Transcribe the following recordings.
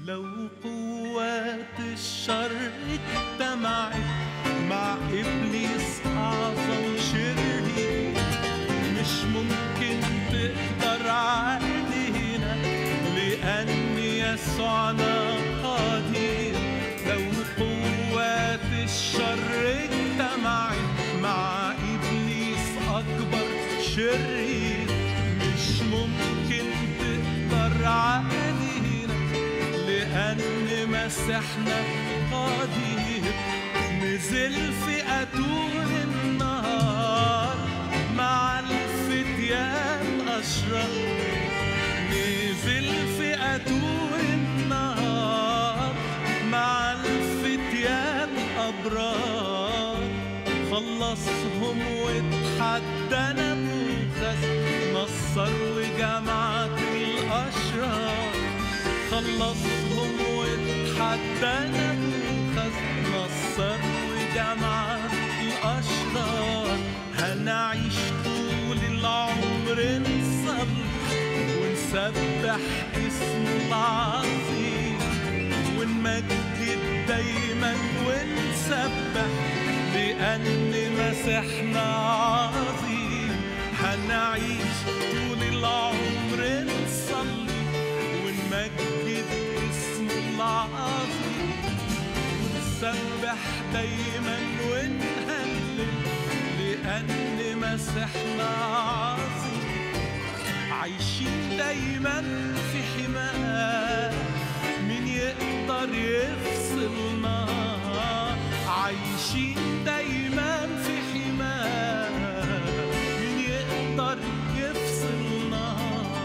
لو قوات الشر اجتمعت مع إبليس أعظم شرير مش ممكن تقدر علينا لأن يسوعنا قدير لو قوات الشر اجتمعت مع إبليس أكبر شرير مش ممكن تقدر علينا لأن مسيحنا قدير نزل في أتون النهار مع الفتيان أشرار نزل في أتون النهار مع الفتيان أبرار خلصهم واتحدى نبوخذ نصر وجماعة الأشرار خلصهم واتحدى نبوخذ نصر وجماعة الأشرار هنعيش طول العمر نصلي ونسبح اسمه العظيم ونمجد دايما ونسبح لأن مسيحنا عظيم هنعيش طول العمر نصلي ونمجد اسمه العظيم ونسبح دايما ونهلل لأن مسيحنا عظيم عايشين دايما في حماه مين يقدر يفصلنا عايشين دايما في حماه مين يقدر يفصلنا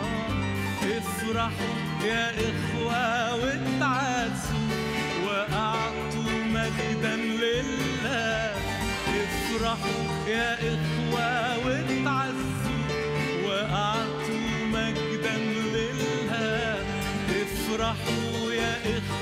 افرحوا يا إخوة واتعزوا وأعطوا مجدا لله افرحوا يا إخوة واتعزوا وأعطوا مجدا لله افرحوا يا إخوة